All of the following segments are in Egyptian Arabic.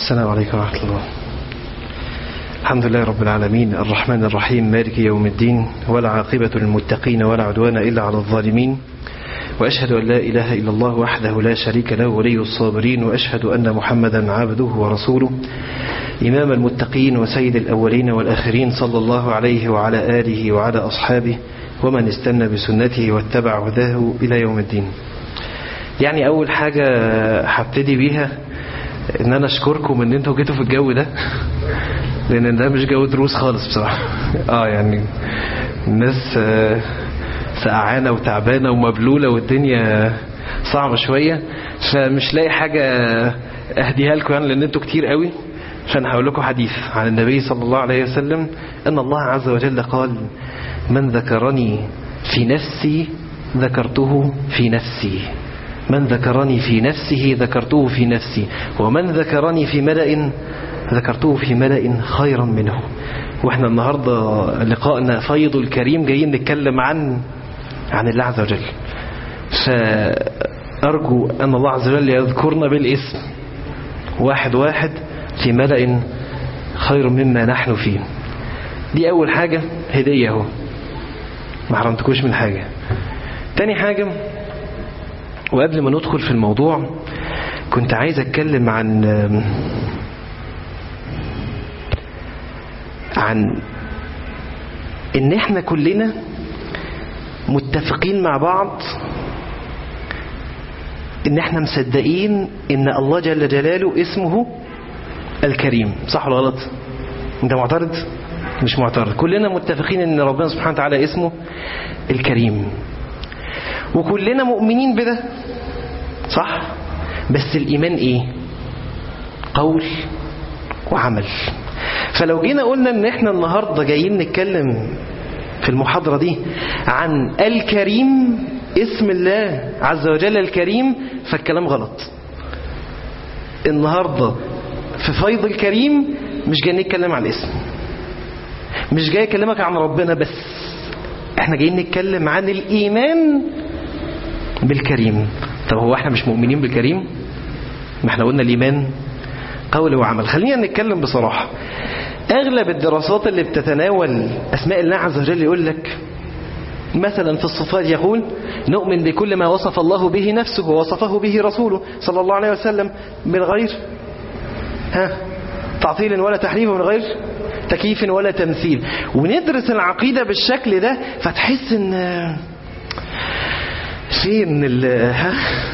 السلام عليكم ورحمة الله الحمد لله رب العالمين الرحمن الرحيم مالك يوم الدين ولا عاقبة للمتقين ولا عدوان إلا على الظالمين وأشهد أن لا إله إلا الله وحده لا شريك له ولي الصابرين وأشهد أن محمدا عبده ورسوله إمام المتقين وسيد الأولين والآخرين صلى الله عليه وعلى آله وعلى أصحابه ومن استنى بسنته واتبع هداه إلى يوم الدين يعني أول حاجة هبتدي بيها ان انا اشكركم ان انتوا جيتوا في الجو ده لان ده مش جو دروس خالص بصراحة اه يعني الناس آه، سقعانة وتعبانة ومبلولة والدنيا صعبة شوية فمش لاقي حاجة اهديها لكم يعني لان انتوا كتير قوي عشان هقول لكم حديث عن النبي صلى الله عليه وسلم ان الله عز وجل قال من ذكرني في نفسي ذكرته في نفسي من ذكرني في نفسه ذكرته في نفسي ومن ذكرني في ملأ ذكرته في ملأ خيرا منه واحنا النهاردة لقائنا فيض الكريم جايين نتكلم عن عن الله عز وجل فأرجو أن الله عز وجل يذكرنا بالاسم واحد واحد في ملأ خير مما نحن فيه دي أول حاجة هدية اهو ما حرمتكوش من حاجة تاني حاجة وقبل ما ندخل في الموضوع كنت عايز اتكلم عن عن ان احنا كلنا متفقين مع بعض ان احنا مصدقين ان الله جل جلاله اسمه الكريم صح ولا غلط انت معترض مش معترض كلنا متفقين ان ربنا سبحانه وتعالى اسمه الكريم وكلنا مؤمنين بده صح بس الإيمان إيه قول وعمل فلو جينا قلنا ان احنا النهاردة جايين نتكلم في المحاضرة دي عن الكريم اسم الله عز وجل الكريم فالكلام غلط النهاردة في فيض الكريم مش جاي نتكلم عن الاسم مش جاي اكلمك عن ربنا بس احنا جايين نتكلم عن الايمان بالكريم طب هو احنا مش مؤمنين بالكريم ما احنا قلنا الايمان قول وعمل خلينا نتكلم بصراحة اغلب الدراسات اللي بتتناول اسماء الله عز وجل يقول لك مثلا في الصفات يقول نؤمن بكل ما وصف الله به نفسه ووصفه به رسوله صلى الله عليه وسلم من غير ها تعطيل ولا تحريف من غير تكييف ولا تمثيل وندرس العقيدة بالشكل ده فتحس ان فين ال ها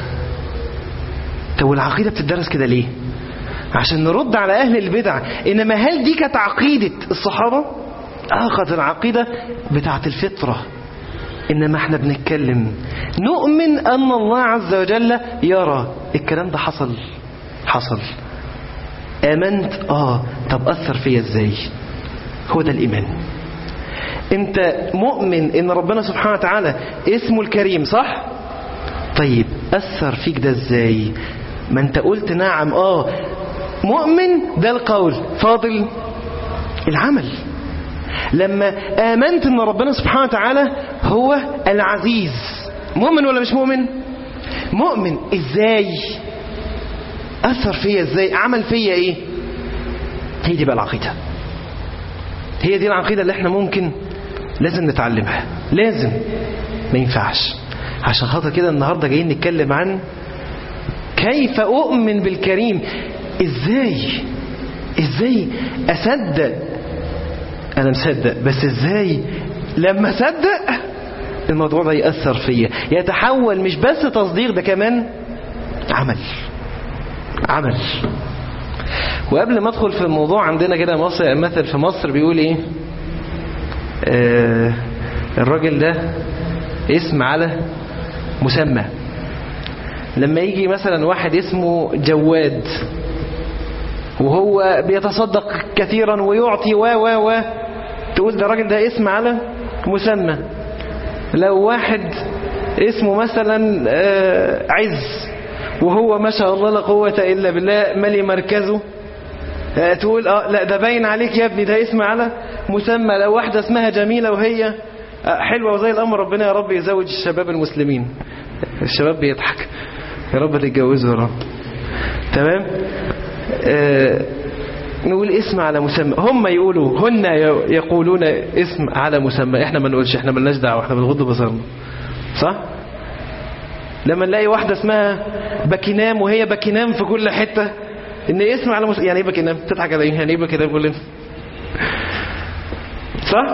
طب العقيدة بتدرس كده ليه عشان نرد على أهل البدع إنما هل دي كانت عقيدة الصحابة آه كانت العقيدة بتاعت الفطرة إنما احنا بنتكلم نؤمن أن الله عز وجل يرى الكلام ده حصل حصل آمنت آه طب أثر فيا إزاي هو ده الإيمان انت مؤمن ان ربنا سبحانه وتعالى اسمه الكريم صح طيب اثر فيك ده ازاي ما انت قلت نعم اه مؤمن ده القول فاضل العمل لما امنت ان ربنا سبحانه وتعالى هو العزيز مؤمن ولا مش مؤمن مؤمن ازاي اثر فيا ازاي عمل فيا ايه هي دي بقى العقيده هي دي العقيده اللي احنا ممكن لازم نتعلمها لازم ما ينفعش عشان خاطر كده النهارده جايين نتكلم عن كيف أؤمن بالكريم ازاي ازاي اصدق انا مصدق بس ازاي لما اصدق الموضوع ده يأثر فيا يتحول مش بس تصديق ده كمان عمل عمل وقبل ما ادخل في الموضوع عندنا كده مصر مثل في مصر بيقول ايه آه الراجل ده اسم على مسمى لما يجي مثلا واحد اسمه جواد وهو بيتصدق كثيرا ويعطي و و و تقول ده الراجل ده اسم على مسمى لو واحد اسمه مثلا آه عز وهو ما شاء الله لا قوة إلا بالله مالي مركزه تقول اه لا ده باين عليك يا ابني ده اسم على مسمى لو واحدة اسمها جميلة وهي حلوة وزي الأمر ربنا يا رب يزوج الشباب المسلمين الشباب بيضحك يا رب تتجوزوا يا رب تمام آه نقول اسم على مسمى هم يقولوا هن يقولون اسم على مسمى احنا ما نقولش احنا ملناش دعوه احنا بنغض بصرنا صح لما نلاقي واحده اسمها باكينام وهي باكينام في كل حته ان اسم على مسمى يعني ايه باكينام تضحك على ايه يعني ايه باكينام كلنا صح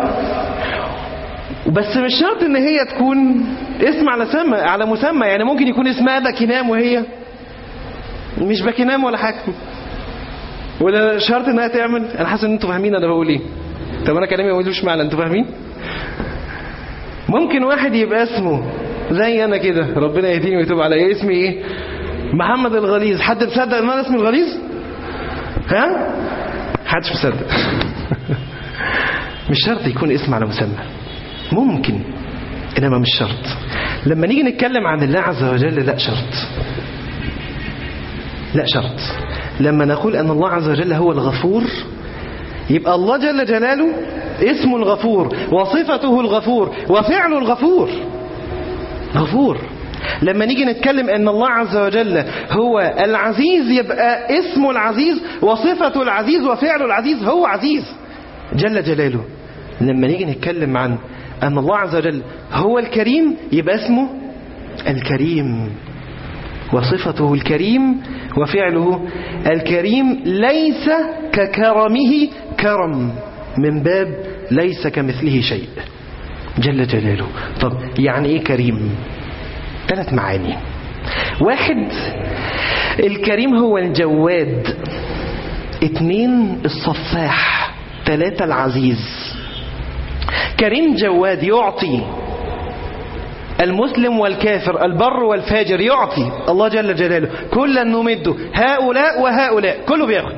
بس مش شرط ان هي تكون اسم على سمى على مسمى يعني ممكن يكون اسمها باكينام وهي مش باكينام ولا حاجه ولا شرط انها تعمل انا حاسس ان انتوا فاهمين انا بقول ايه طب انا كلامي ما مش معنى انتوا فاهمين ممكن واحد يبقى اسمه زي انا كده ربنا يهديني ويتوب عليا اسمي ايه محمد الغليظ حد مصدق ان انا اسمي الغليظ ها حدش مصدق مش شرط يكون اسم على مسمى ممكن انما مش شرط لما نيجي نتكلم عن الله عز وجل لا شرط لا شرط لما نقول أن الله عز وجل هو الغفور يبقى الله جل جلاله اسم الغفور وصفته الغفور وفعل الغفور غفور لما نيجي نتكلم أن الله عز وجل هو العزيز يبقى اسم العزيز وصفة العزيز وفعل العزيز هو عزيز جل جلاله لما نيجي نتكلم عن أن الله عز وجل هو الكريم يبقى اسمه الكريم وصفته الكريم وفعله الكريم ليس ككرمه كرم من باب ليس كمثله شيء جل جلاله طب يعني ايه كريم ثلاث معاني واحد الكريم هو الجواد اتنين الصفاح ثلاثة العزيز كريم جواد يعطي المسلم والكافر البر والفاجر يعطي الله جل جلاله كلا نمده هؤلاء وهؤلاء كله بياخد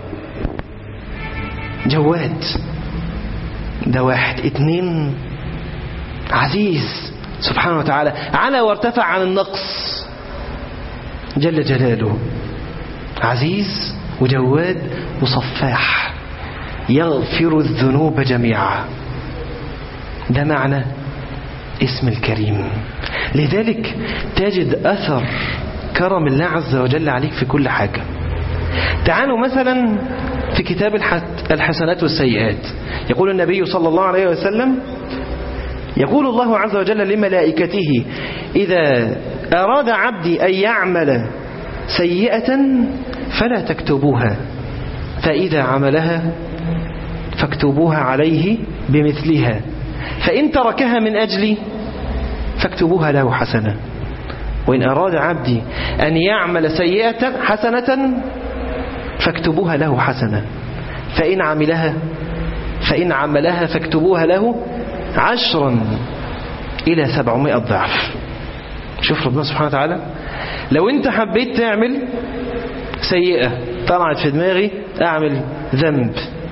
جواد ده واحد اتنين عزيز سبحانه وتعالى على وارتفع عن النقص جل جلاله عزيز وجواد وصفاح يغفر الذنوب جميعا ده معنى اسم الكريم لذلك تجد أثر كرم الله عز وجل عليك في كل حاجة تعالوا مثلا في كتاب الحسنات والسيئات يقول النبي صلى الله عليه وسلم يقول الله عز وجل لملائكته إذا أراد عبدي أن يعمل سيئة فلا تكتبوها فإذا عملها فاكتبوها عليه بمثلها فإن تركها من أجلي فاكتبوها له حسنة وإن أراد عبدي أن يعمل سيئة حسنة فاكتبوها له حسنة فإن عملها فإن عملها فاكتبوها له عشرا إلى سبعمائة ضعف شوف ربنا سبحانه وتعالى لو أنت حبيت تعمل سيئة طلعت في دماغي أعمل ذنب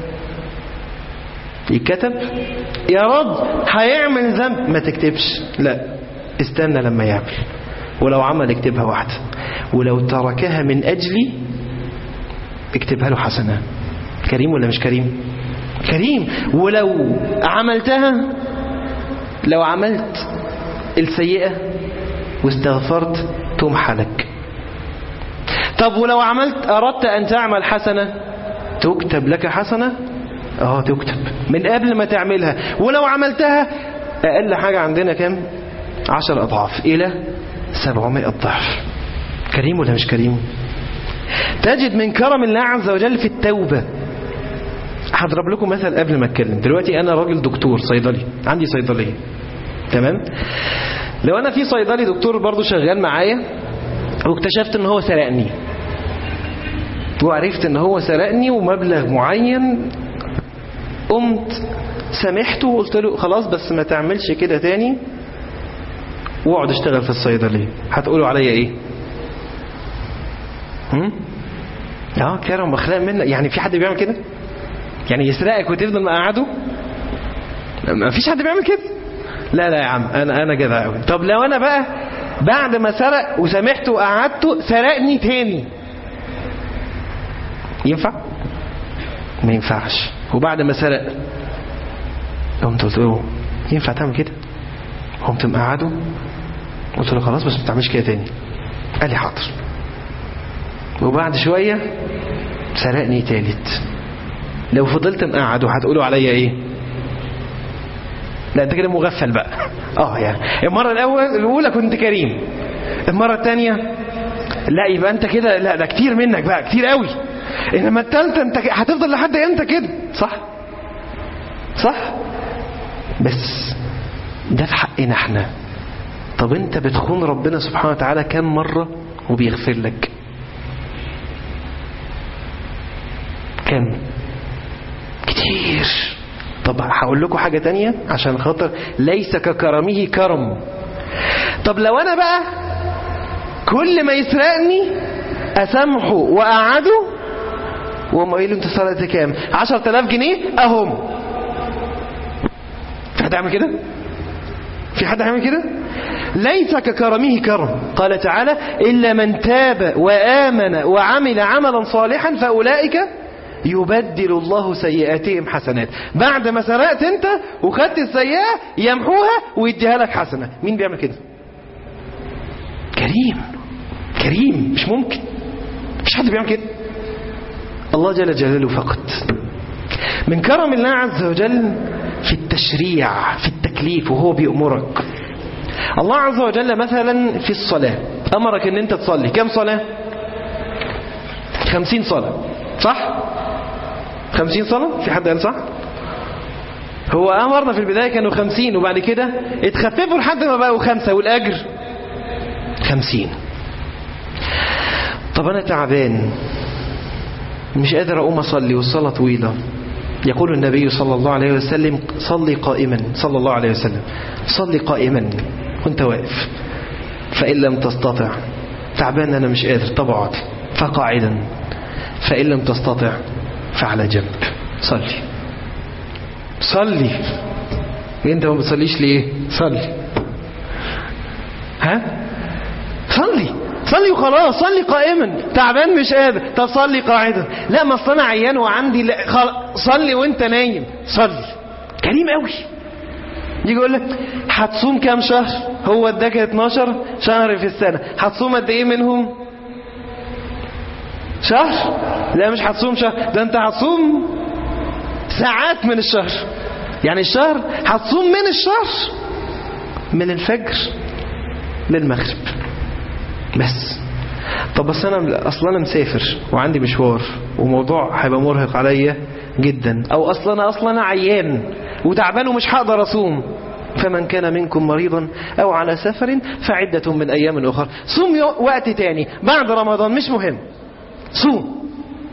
يتكتب يا رب هيعمل ذنب ما تكتبش لا استنى لما يعمل ولو عمل اكتبها واحدة ولو تركها من أجلي اكتبها له حسنة كريم ولا مش كريم كريم ولو عملتها لو عملت السيئة واستغفرت تمحى لك طب ولو عملت أردت أن تعمل حسنة تكتب لك حسنة اه تكتب من قبل ما تعملها ولو عملتها أقل حاجة عندنا كام عشر أضعاف إلى سبعمائة ضعف كريم ولا مش كريم تجد من كرم الله عز وجل في التوبة هضرب لكم مثل قبل ما اتكلم دلوقتي انا راجل دكتور صيدلي عندي صيدليه تمام لو انا في صيدلي دكتور برضو شغال معايا واكتشفت ان هو سرقني وعرفت ان هو سرقني ومبلغ معين قمت سامحته وقلت له خلاص بس ما تعملش كده تاني واقعد اشتغل في الصيدليه هتقولوا عليا ايه هم؟ اه كرم واخلاق منك يعني في حد بيعمل كده يعني يسرقك وتفضل مقعده ما فيش حد بيعمل كده لا لا يا عم انا انا جدع قوي طب لو انا بقى بعد ما سرق وسامحته وقعدته سرقني تاني ينفع ما ينفعش وبعد ما سرق قمت قلت له ينفع تعمل كده قمت مقعده قلت له خلاص بس ما تعملش كده تاني قال لي حاضر وبعد شوية سرقني تالت لو فضلت مقعد وهتقولوا عليا ايه لا انت كده مغفل بقى اه يعني المره الاول الاولى كنت كريم المره الثانيه لا يبقى انت كده لا ده كتير منك بقى كتير قوي انما الثالثه انت هتفضل لحد امتى كده صح صح بس ده في حقنا احنا طب انت بتخون ربنا سبحانه وتعالى كم مرة وبيغفر لك كم كتير طب هقول لكم حاجة تانية عشان خاطر ليس ككرمه كرم طب لو انا بقى كل ما يسرقني اسامحه واقعده وهم قايل له انت سرقت كام 10000 جنيه اهم في حد يعمل كده في حد هيعمل كده ليس ككرمه كرم قال تعالى إلا من تاب وآمن وعمل عملا صالحا فأولئك يبدل الله سيئاتهم حسنات بعد ما سرقت انت وخدت السيئة يمحوها ويديها لك حسنة مين بيعمل كده كريم كريم مش ممكن مش حد بيعمل كده الله جل جلاله فقط من كرم الله عز وجل في التشريع في التكليف وهو بيأمرك الله عز وجل مثلا في الصلاة أمرك أن أنت تصلي كم صلاة خمسين صلاة صح خمسين صلاة في حد قال صح هو أمرنا في البداية كانوا خمسين وبعد كده اتخففوا لحد ما بقوا خمسة والأجر خمسين طب أنا تعبان مش قادر أقوم أصلي والصلاة طويلة يقول النبي صلى الله عليه وسلم صلي قائما صلى الله عليه وسلم صلي قائما وانت واقف فإن لم تستطع تعبان أنا مش قادر طب اقعد فقاعدا فإن لم تستطع فعلى جنب صلي صلي انت ما بتصليش ليه صلي ها صلي صلي وخلاص صلي قائما تعبان مش قادر طب صلي قاعدا لا ما اصل انا عيان وعندي لا خل... صلي وانت نايم صلي كريم قوي يجي يقول لك هتصوم كام شهر هو اداك 12 شهر في السنه هتصوم قد ايه منهم شهر لا مش هتصوم شهر ده انت هتصوم ساعات من الشهر يعني الشهر هتصوم من الشهر من الفجر للمغرب بس طب بس انا اصلا انا مسافر وعندي مشوار وموضوع هيبقى مرهق عليا جدا او اصلا انا اصلا انا عيان وتعبان ومش هقدر اصوم فمن كان منكم مريضا او على سفر فعدة من ايام اخرى صوم وقت تاني بعد رمضان مش مهم صوم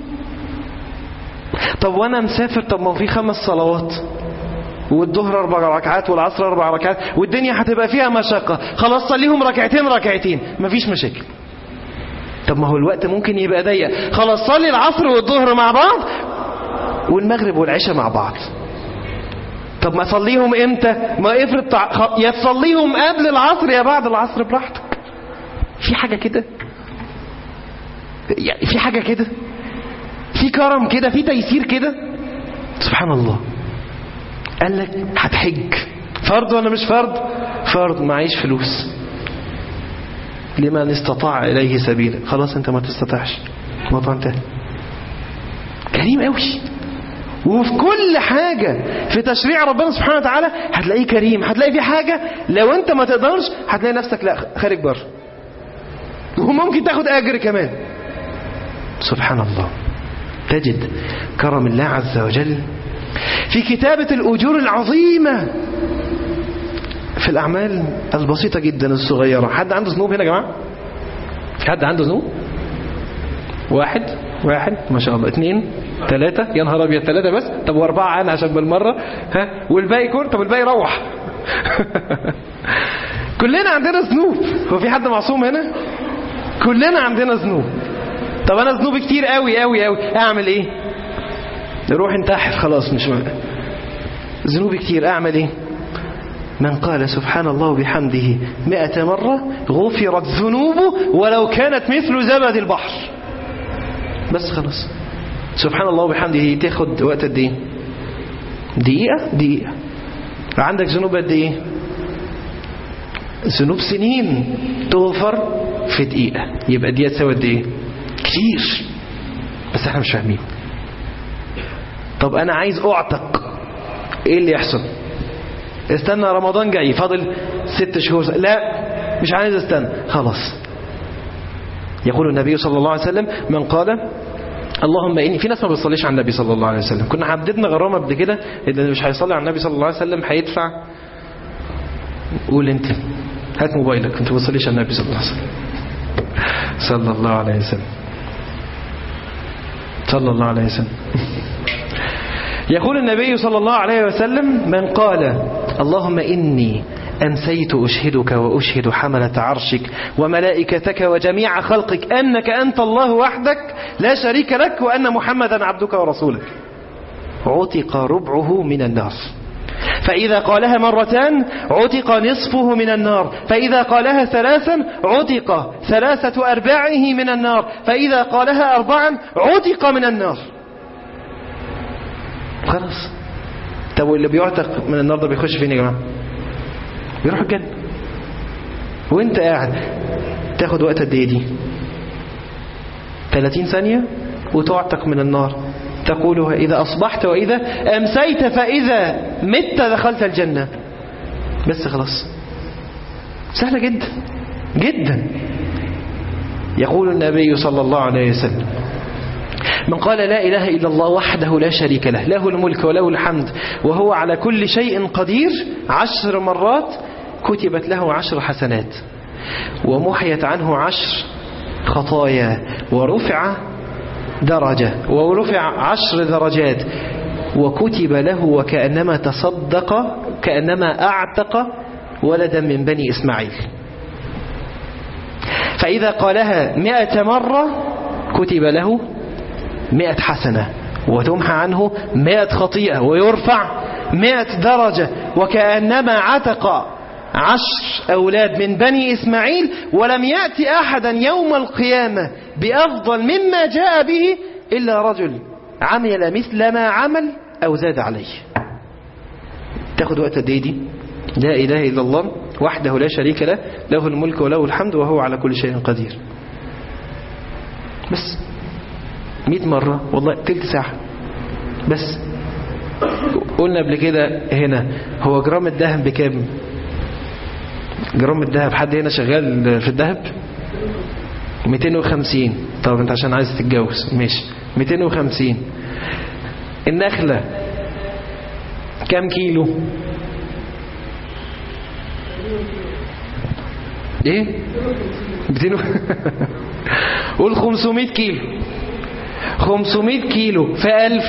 طب وانا مسافر طب ما في خمس صلوات والظهر اربع ركعات والعصر اربع ركعات والدنيا هتبقى فيها مشقة خلاص صليهم ركعتين ركعتين مفيش مشاكل طب ما هو الوقت ممكن يبقى ضيق خلاص صلي العصر والظهر مع بعض والمغرب والعشاء مع بعض طب ما صليهم امتى ما افرض تع... يا تصليهم قبل العصر يا بعد العصر براحتك في حاجة كده يعني في حاجة كده في كرم كده في تيسير كده سبحان الله قال لك هتحج فرض ولا مش فرض فرض معيش فلوس لمن استطاع إليه سبيلا خلاص انت ما تستطيعش الموضوع انتهى كريم قوي وفي كل حاجة في تشريع ربنا سبحانه وتعالى هتلاقيه كريم هتلاقي في حاجة لو انت ما تقدرش هتلاقي نفسك لا خارج بره وممكن تاخد اجر كمان سبحان الله تجد كرم الله عز وجل في كتابة الأجور العظيمة في الأعمال البسيطة جدا الصغيرة حد عنده ذنوب هنا يا جماعة حد عنده ذنوب واحد واحد ما شاء الله اثنين ثلاثة يا نهار أبيض ثلاثة بس طب وأربعة أنا عشان بالمرة ها والباقي كل طب الباقي روح كلنا عندنا ذنوب هو في حد معصوم هنا كلنا عندنا ذنوب طب أنا ذنوبي كتير قوي قوي قوي أعمل إيه روح انتحر خلاص مش مهم ذنوبي كتير أعمل إيه من قال سبحان الله وبحمده مئة مرة غفرت ذنوبه ولو كانت مثل زبد البحر بس خلاص سبحان الله وبحمده تاخد وقت قد ايه دقيقة دقيقة عندك ذنوب قد ايه ذنوب سنين تغفر في دقيقة يبقى دقيقة تساوي قد ايه كتير بس بس احنا مش فاهمين طب انا عايز اعتق ايه اللي يحصل استنى رمضان جاي فاضل ست شهور لا مش عايز استنى خلاص يقول النبي صلى الله عليه وسلم من قال اللهم اني في ناس ما بتصليش على النبي صلى الله عليه وسلم كنا حددنا غرامه قبل كده ان اللي مش هيصلي على النبي صلى الله عليه وسلم هيدفع قول انت هات موبايلك انت ما بتصليش على النبي صلى الله عليه وسلم صلى الله عليه وسلم صلى الله عليه وسلم يقول النبي صلى الله عليه وسلم من قال اللهم إني أمسيت أشهدك وأشهد حملة عرشك وملائكتك وجميع خلقك أنك أنت الله وحدك لا شريك لك وأن محمدا عبدك ورسولك عتق ربعه من النار فإذا قالها مرتان عتق نصفه من النار فإذا قالها ثلاثا عتق ثلاثة أرباعه من النار فإذا قالها أربعا عتق من النار خلاص طب واللي بيعتق من النار ده بيخش فين يا جماعة بيروح الجنة وانت قاعد تاخد وقت قد ايه دي 30 ثانية وتعتق من النار تقولها إذا أصبحت وإذا أمسيت فإذا مت دخلت الجنة بس خلاص سهلة جدا جدا يقول النبي صلى الله عليه وسلم من قال لا إله إلا الله وحده لا شريك له له الملك وله الحمد وهو على كل شيء قدير عشر مرات كتبت له عشر حسنات ومحيت عنه عشر خطايا ورفع درجة ورفع عشر درجات وكتب له وكأنما تصدق كأنما أعتق ولدا من بني إسماعيل فإذا قالها مئة مرة كتب له مئة حسنة وتمحى عنه مئة خطيئة ويرفع مئة درجة وكأنما عتق عشر أولاد من بني إسماعيل ولم يأتي أحدا يوم القيامة بأفضل مما جاء به إلا رجل عمل مثل ما عمل أو زاد عليه تاخد وقت قد ايه دي لا إله إلا الله وحده لا شريك له له الملك وله الحمد وهو على كل شيء قدير بس مئة مرة والله تلت ساعة بس قلنا قبل كده هنا هو جرام الذهب بكام جرام الذهب حد هنا شغال في الذهب 250 طب انت عشان عايز تتجوز ماشي 250 النخلة كام كيلو ايه 200 قول 500 كيلو 500 كيلو في ألف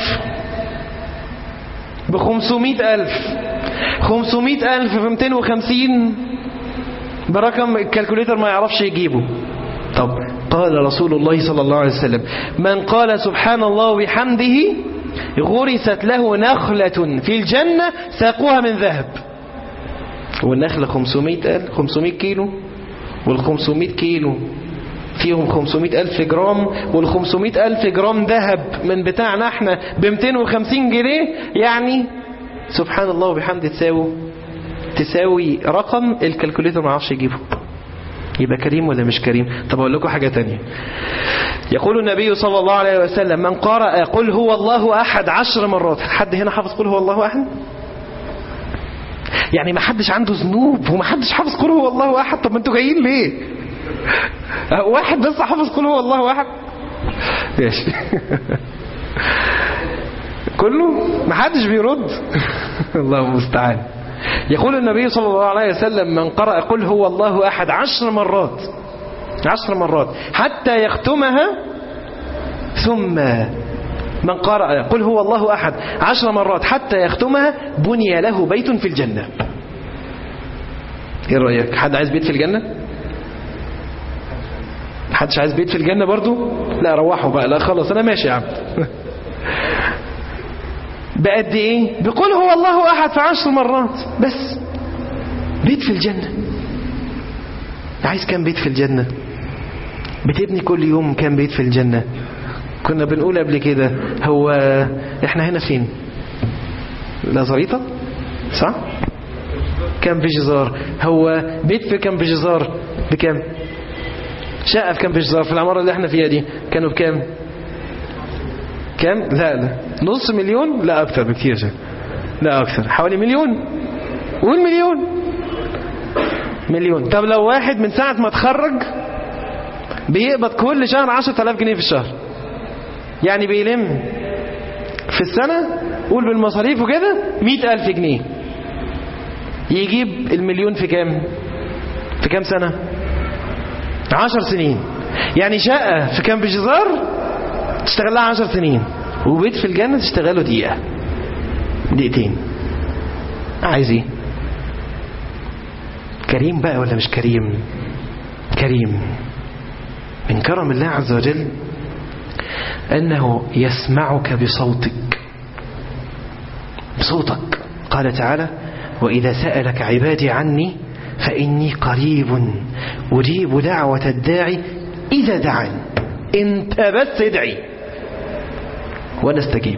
ب 500 ألف 500 ألف في 250 برقم الكالكوليتر ما يعرفش يجيبه طب قال رسول الله صلى الله عليه وسلم من قال سبحان الله وبحمده غرست له نخلة في الجنة ساقوها من ذهب والنخلة 500 ألف 500 كيلو وال 500 كيلو فيهم 500 ألف جرام وال 500 ألف جرام ذهب من بتاعنا احنا ب 250 جنيه يعني سبحان الله وبحمده تساوي تساوي رقم الكالكوليتر ما عرفش يجيبه يبقى كريم ولا مش كريم طب اقول لكم حاجة تانية يقول النبي صلى الله عليه وسلم من قرأ قل هو الله أحد عشر مرات حد هنا حافظ قل هو الله أحد يعني ما حدش عنده ذنوب وما حدش حافظ قل هو الله أحد طب ما انتوا جايين ليه واحد بس حافظ قل هو الله أحد ماشي كله ما حدش بيرد الله المستعان يقول النبي صلى الله عليه وسلم من قرأ قل هو الله أحد عشر مرات عشر مرات حتى يختمها ثم من قرأ قل هو الله أحد عشر مرات حتى يختمها بني له بيت في الجنة ايه رأيك حد عايز بيت في الجنة حدش عايز بيت في الجنة برضو لا روحوا بقى لا خلاص انا ماشي يا عم بقد ايه بقول هو الله احد في عشر مرات بس بيت في الجنة عايز كام بيت في الجنة بتبني كل يوم كام بيت في الجنة كنا بنقول قبل كده هو احنا هنا فين لازريطة صح كام بجزار هو بيت في كام بجزار بكام شقة في كام بجزار في العمارة اللي احنا فيها دي كانوا بكام كام لا لا نص مليون لا اكتر بكتير شك. لا اكتر حوالي مليون قول مليون مليون طب لو واحد من ساعة ما اتخرج بيقبض كل شهر 10000 جنيه في الشهر يعني بيلم في السنة قول بالمصاريف وكده 100000 جنيه يجيب المليون في كام في كام سنة عشر سنين يعني شقة في كام بجزار تشتغل لها عشر سنين وبيت في الجنة تشتغله دقيقة دقيقتين عايز ايه كريم بقى ولا مش كريم كريم من كرم الله عز وجل أنه يسمعك بصوتك بصوتك قال تعالى وإذا سألك عبادي عني فإني قريب أجيب دعوة الداعي إذا دعان انت بس ادعي وأنا استجيب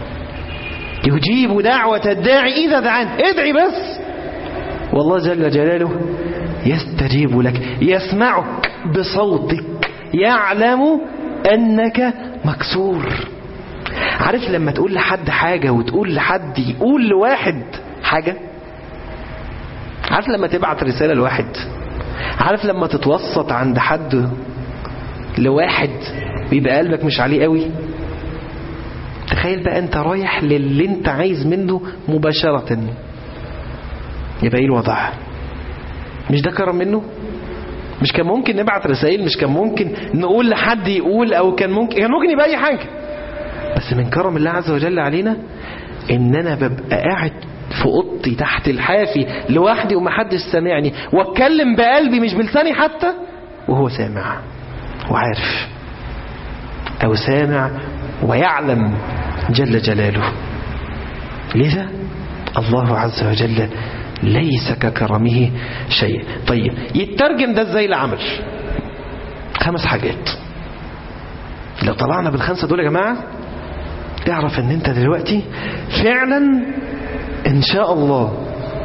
يجيب دعوة الداعي إذا دعان ادعي بس والله جل جلاله يستجيب لك يسمعك بصوتك يعلم أنك مكسور عارف لما تقول لحد حاجة وتقول لحد يقول لواحد حاجة عارف لما تبعت رسالة لواحد عارف لما تتوسط عند حد لواحد بيبقى قلبك مش عليه قوي تخيل بقى انت رايح للي انت عايز منه مباشرة يبقى ايه الوضع مش ده كرم منه مش كان ممكن نبعت رسائل مش كان ممكن نقول لحد يقول او كان ممكن كان ممكن يبقى اي حاجة بس من كرم الله عز وجل علينا ان انا ببقى قاعد في اوضتي تحت الحافي لوحدي ومحدش سامعني واتكلم بقلبي مش بلساني حتى وهو سامع وعارف او سامع ويعلم جل جلاله لذا الله عز وجل ليس ككرمه شيء طيب يترجم ده ازاي لعمل خمس حاجات لو طلعنا بالخمسة دول يا جماعة تعرف ان انت دلوقتي فعلا ان شاء الله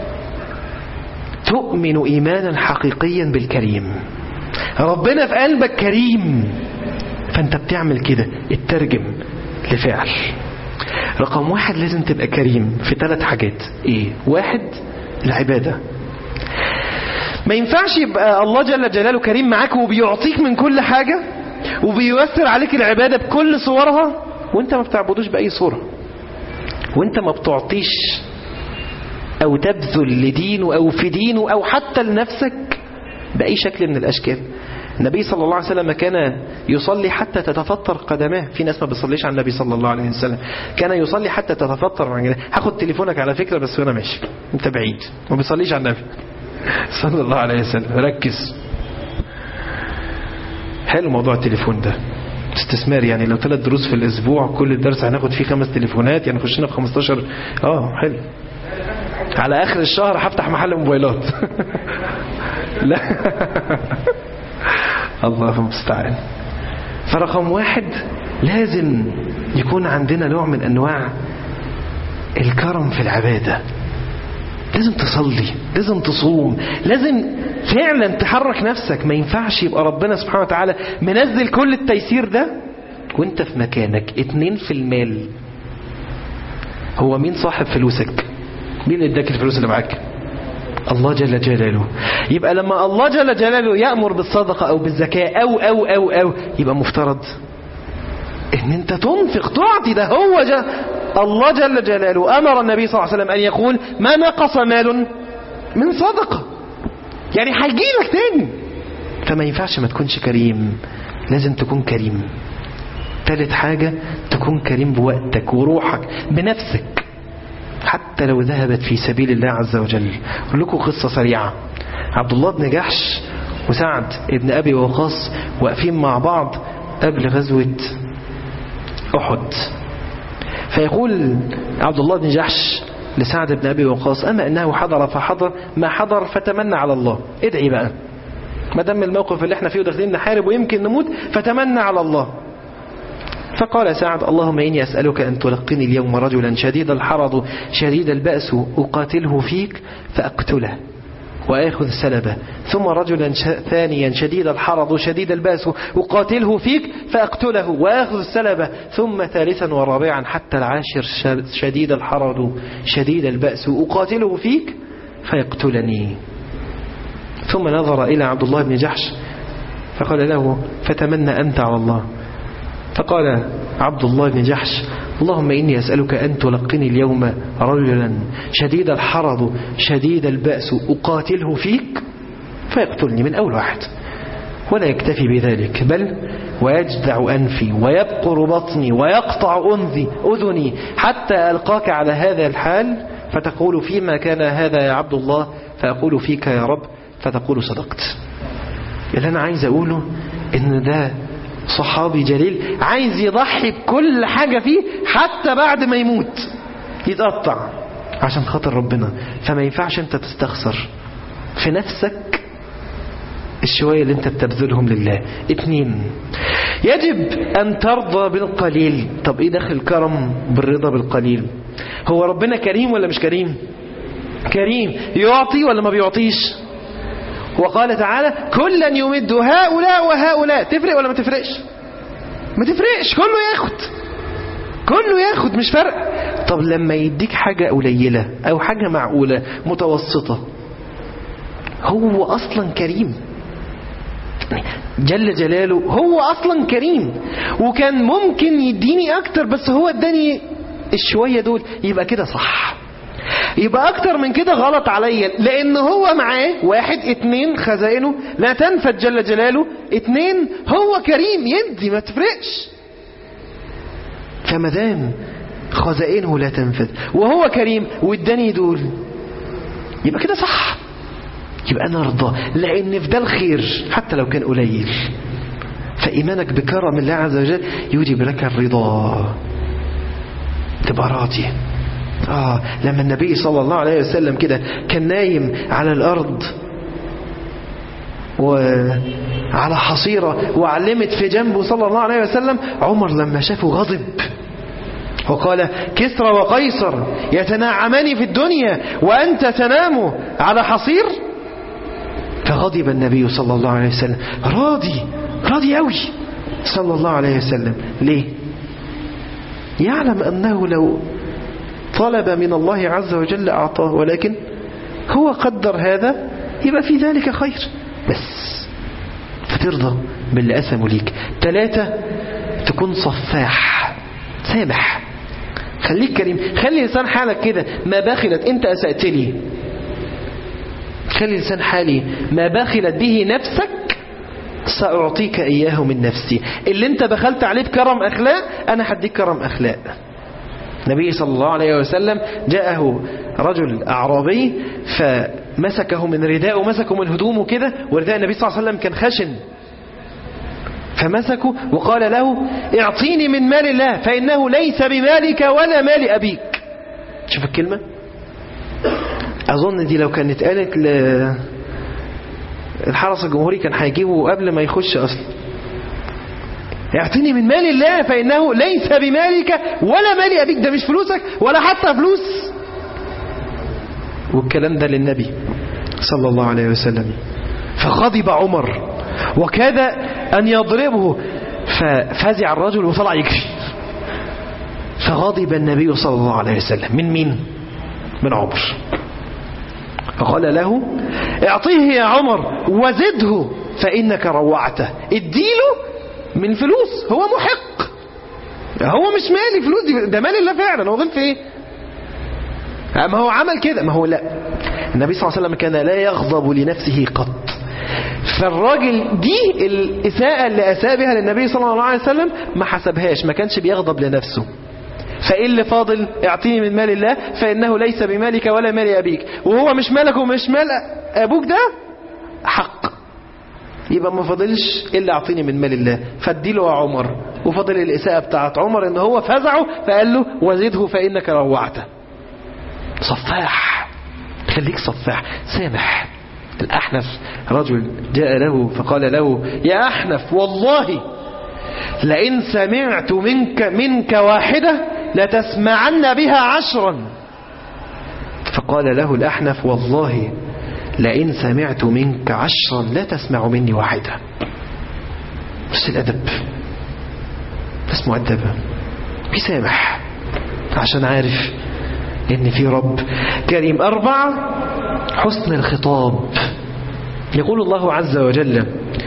تؤمن ايمانا حقيقيا بالكريم ربنا في قلبك كريم فانت بتعمل كده الترجم لفعل رقم واحد لازم تبقى كريم في ثلاث حاجات ايه واحد العبادة ما ينفعش يبقى الله جل جلاله كريم معاك وبيعطيك من كل حاجة وبييسر عليك العبادة بكل صورها وانت ما بتعبدوش بأي صورة وانت ما بتعطيش او تبذل لدينه او في دينه او حتى لنفسك بأي شكل من الأشكال النبي صلى الله عليه وسلم كان يصلي حتى تتفطر قدماه في ناس ما بيصليش على النبي صلى الله عليه وسلم كان يصلي حتى تتفطر عن هاخد تليفونك على فكرة بس وانا ماشي انت بعيد ما بيصليش على النبي صلى الله عليه وسلم ركز حلو موضوع التليفون ده استثمار يعني لو ثلاث دروس في الاسبوع كل درس هناخد فيه خمس تليفونات يعني خشنا في 15 اه حلو على اخر الشهر هفتح محل موبايلات لا الله المستعان فرقم واحد لازم يكون عندنا نوع من انواع الكرم في العبادة لازم تصلي لازم تصوم لازم فعلا تحرك نفسك ما ينفعش يبقى ربنا سبحانه وتعالى منزل كل التيسير ده وانت في مكانك اتنين في المال هو مين صاحب فلوسك مين اللي اداك الفلوس اللي معاك الله جل جلاله يبقى لما الله جل جلاله يأمر بالصدقة أو بالزكاة أو أو أو أو يبقى مفترض إن أنت تنفق تعطي ده هو جل الله جل جلاله أمر النبي صلى الله عليه وسلم أن يقول ما نقص مال من صدقة يعني هيجيلك تاني فما ينفعش ما تكونش كريم لازم تكون كريم ثالث حاجة تكون كريم بوقتك وروحك بنفسك حتى لو ذهبت في سبيل الله عز وجل أقول لكم قصة سريعة عبد الله بن جحش وسعد ابن أبي وقاص واقفين مع بعض قبل غزوة أحد فيقول عبد الله بن جحش لسعد بن أبي وقاص أما أنه حضر فحضر ما حضر فتمنى على الله ادعي بقى ما دام الموقف اللي احنا فيه وداخلين نحارب ويمكن نموت فتمنى على الله فقال سعد اللهم إني أسألك أن تلقني اليوم رجلا شديد الحرض شديد البأس أقاتله فيك فأقتله وآخذ سلبه ثم رجلا ثانيا شديد الحرض شديد الباس أقاتله فيك فأقتله وآخذ السلبة ثم ثالثا ورابعا حتى العاشر شديد الحرض شديد البأس أقاتله فيك فيقتلني ثم نظر إلى عبد الله بن جحش فقال له فتمنى أنت على الله فقال عبد الله بن جحش اللهم إني أسألك أن تلقني اليوم رجلا شديد الحرض شديد البأس أقاتله فيك فيقتلني من أول واحد ولا يكتفي بذلك بل ويجدع أنفي ويبقر بطني ويقطع أنذي أذني حتى ألقاك على هذا الحال فتقول فيما كان هذا يا عبد الله فأقول فيك يا رب فتقول صدقت اللي أنا عايز أقوله إن ده صحابي جليل عايز يضحي بكل حاجة فيه حتى بعد ما يموت يتقطع عشان خاطر ربنا فما ينفعش انت تستخسر في نفسك الشوية اللي انت بتبذلهم لله اتنين يجب ان ترضى بالقليل طب ايه دخل كرم بالرضا بالقليل هو ربنا كريم ولا مش كريم كريم يعطي ولا ما بيعطيش وقال تعالى كلا يمد هؤلاء وهؤلاء تفرق ولا ما تفرقش ما تفرقش كله ياخد كله ياخد مش فرق طب لما يديك حاجة قليلة او حاجة معقولة متوسطة هو اصلا كريم جل جلاله هو اصلا كريم وكان ممكن يديني اكتر بس هو اداني الشوية دول يبقى كده صح يبقى اكتر من كده غلط عليا لان هو معاه واحد اتنين خزائنه لا تنفد جل جلاله اتنين هو كريم يدي ما تفرقش فمدام خزائنه لا تنفد وهو كريم واداني دول يبقى كده صح يبقى انا ارضى لان في ده الخير حتى لو كان قليل فايمانك بكرم الله عز وجل يوجب لك الرضا تبقى راضي آه لما النبي صلى الله عليه وسلم كده كان نايم على الأرض وعلى حصيرة وعلمت في جنبه صلى الله عليه وسلم عمر لما شافه غضب وقال كسرى وقيصر يتناعمان في الدنيا وأنت تنام على حصير فغضب النبي صلى الله عليه وسلم راضي راضي قوي صلى الله عليه وسلم ليه يعلم أنه لو طلب من الله عز وجل أعطاه ولكن هو قدر هذا يبقى في ذلك خير بس فترضى باللي أسمه ليك ثلاثة تكون صفاح سامح خليك كريم خلي لسان حالك كده ما بخلت انت أسأت لي خلي لسان حالي ما بخلت به نفسك سأعطيك إياه من نفسي اللي انت بخلت عليه بكرم أخلاق أنا هديك كرم أخلاق النبي صلى الله عليه وسلم جاءه رجل أعرابي فمسكه من رداءه ومسكه من هدومه كده ورداء النبي صلى الله عليه وسلم كان خشن فمسكه وقال له اعطيني من مال الله فإنه ليس بمالك ولا مال أبيك شوف الكلمة أظن دي لو كانت قالت ل الحرس الجمهوري كان هيجيبه قبل ما يخش أصلا اعطيني من مال الله فإنه ليس بمالك ولا مال أبيك ده مش فلوسك ولا حتى فلوس والكلام ده للنبي صلى الله عليه وسلم فغضب عمر وكاد أن يضربه ففزع الرجل وطلع يجري فغضب النبي صلى الله عليه وسلم من مين من عمر فقال له اعطيه يا عمر وزده فإنك روعته اديله من فلوس هو محق هو مش مالي فلوس دي ده مال الله فعلا هو غلط في ايه ما هو عمل كده ما هو لا النبي صلى الله عليه وسلم كان لا يغضب لنفسه قط فالراجل دي الإساءة اللي أساء بها للنبي صلى الله عليه وسلم ما حسبهاش ما كانش بيغضب لنفسه فإيه اللي فاضل اعطيني من مال الله فإنه ليس بمالك ولا مال أبيك وهو مش مالك ومش مال أبوك ده حق يبقى ما فاضلش إلا اعطيني من مال الله فاديله يا عمر وفضل الإساءة بتاعت عمر ان هو فزعه فقال له وزده فإنك روعته صفاح خليك صفاح سامح الأحنف رجل جاء له فقال له يا أحنف والله لئن سمعت منك منك واحدة لتسمعن بها عشرا فقال له الأحنف والله لئن سمعت منك عشرا لا تسمع مني واحدة بس الأدب بس مؤدبة بيسامح عشان عارف ان في رب كريم أربعة حسن الخطاب يقول الله عز وجل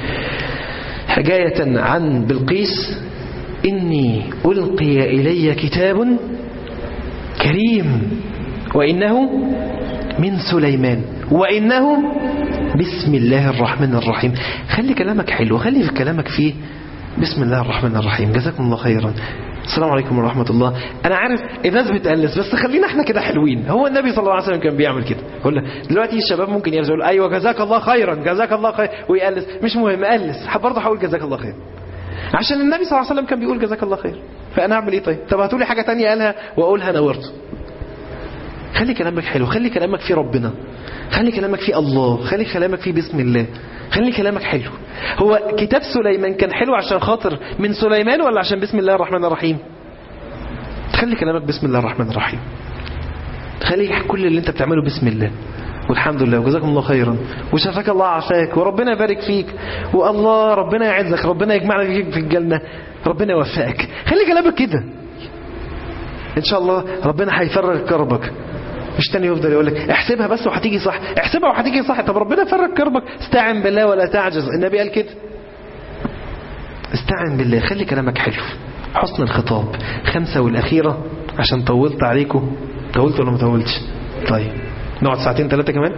حكاية عن بلقيس إني ألقي إلي كتاب كريم وإنه من سليمان وإنه بسم الله الرحمن الرحيم خلي كلامك حلو خلي في كلامك فيه بسم الله الرحمن الرحيم جزاكم الله خيرا السلام عليكم ورحمة الله أنا عارف الناس بتقلس بس خلينا احنا كده حلوين هو النبي صلى الله عليه وسلم كان بيعمل كده يقول دلوقتي الشباب ممكن يقلس يقول أيوة جزاك الله خيرا جزاك الله خير ويقلس مش مهم قلس برضه هقول جزاك الله خير عشان النبي صلى الله عليه وسلم كان بيقول جزاك الله خير فأنا أعمل إيه طيب طب هاتولي حاجة تانية قالها وأقولها أنا برضه خلي كلامك حلو خلي كلامك فيه ربنا خلي كلامك فيه الله خلي كلامك فيه بسم الله خلي كلامك حلو هو كتاب سليمان كان حلو عشان خاطر من سليمان ولا عشان بسم الله الرحمن الرحيم خلي كلامك بسم الله الرحمن الرحيم خلي كل اللي انت بتعمله بسم الله والحمد لله وجزاكم الله خيرا وشفاك الله عافاك وربنا يبارك فيك والله ربنا يعزك ربنا يجمعنا فيك في الجنة ربنا يوفقك خلي كلامك كده ان شاء الله ربنا هيفرج كربك مش تاني يفضل يقول لك احسبها بس وهتيجي صح احسبها وهتيجي صح طب ربنا فرج كربك استعن بالله ولا تعجز النبي قال كده استعن بالله خلي كلامك حلو حسن الخطاب خمسة والأخيرة عشان طولت عليكم طولت ولا ما طولتش طيب نقعد ساعتين ثلاثة كمان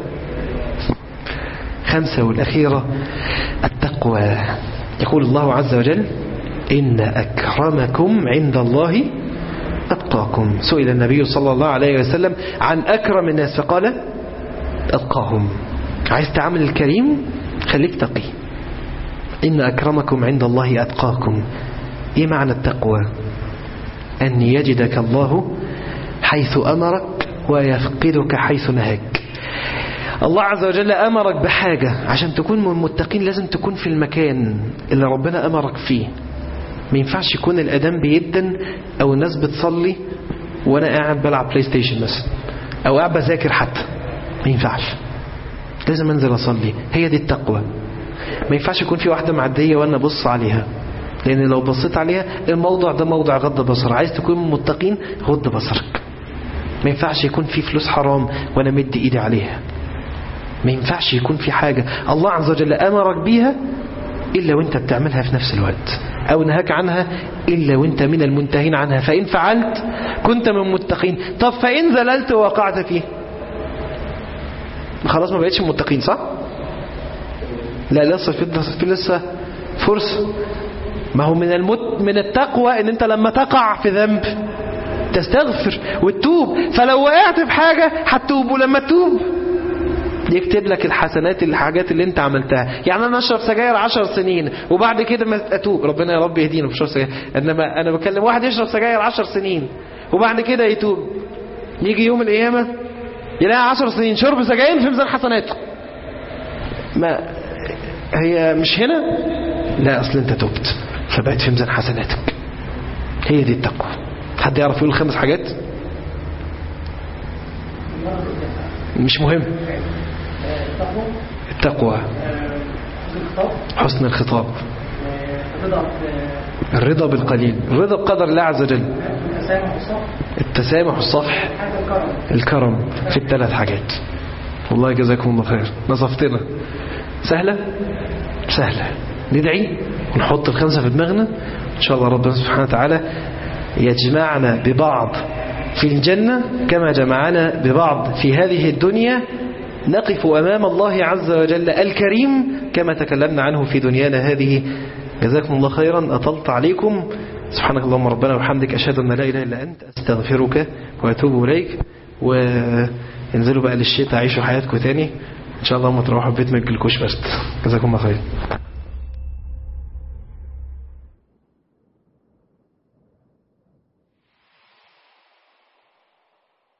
خمسة والأخيرة التقوى يقول الله عز وجل إن أكرمكم عند الله أتقاكم سئل النبي صلى الله عليه وسلم عن أكرم الناس فقال أتقاهم عايز تعمل الكريم خليك تقي إن أكرمكم عند الله أتقاكم إيه معنى التقوى أن يجدك الله حيث أمرك ويفقدك حيث نهاك الله عز وجل أمرك بحاجة عشان تكون من المتقين لازم تكون في المكان اللي ربنا أمرك فيه ما ينفعش يكون الأذان بيدن أو الناس بتصلي وأنا قاعد بلعب بلاي ستيشن مثلا أو قاعد بذاكر حتى ما ينفعش لازم أنزل أصلي هي دي التقوى ما ينفعش يكون في واحدة معدية وأنا أبص عليها لأن لو بصيت عليها الموضع ده موضع غض بصر عايز تكون من متقين غض بصرك ما ينفعش يكون في فلوس حرام وأنا مد إيدي عليها ما ينفعش يكون في حاجة الله عز وجل أمرك بيها إلا وانت بتعملها في نفس الوقت أو نهاك عنها إلا وانت من المنتهين عنها فإن فعلت كنت من متقين طب فإن زللت ووقعت فيه خلاص ما بقيتش متقين صح لا لسه في لسه فرصة ما هو من المت من التقوى ان انت لما تقع في ذنب تستغفر وتتوب فلو وقعت في حاجة هتتوب ولما تتوب يكتب لك الحسنات الحاجات اللي انت عملتها يعني انا اشرب سجاير عشر سنين وبعد كده ما اتوب ربنا يا رب يهدينا في شرب سجاير انما انا بكلم واحد يشرب سجاير عشر سنين وبعد كده يتوب يجي يوم القيامة يلاقي عشر سنين شرب سجاير في ميزان حسناته ما هي مش هنا لا اصل انت تبت فبقت في ميزان حسناتك هي دي التقوى حد يعرف يقول خمس حاجات مش مهم التقوى حسن الخطاب الرضا بالقليل الرضا بقدر الله عز وجل التسامح والصفح الكرم في الثلاث حاجات والله جزاكم الله خير نصفتنا سهلة سهلة ندعي ونحط الخمسة في دماغنا إن شاء الله ربنا سبحانه وتعالى يجمعنا ببعض في الجنة كما جمعنا ببعض في هذه الدنيا نقف أمام الله عز وجل الكريم كما تكلمنا عنه في دنيانا هذه جزاكم الله خيرا أطلت عليكم سبحانك اللهم ربنا وبحمدك أشهد أن لا إله إلا أنت أستغفرك وأتوب إليك وانزلوا بقى للشتاء عيشوا حياتكم تاني إن شاء الله ما تروحوا البيت ما تجيلكوش برد جزاكم الله خير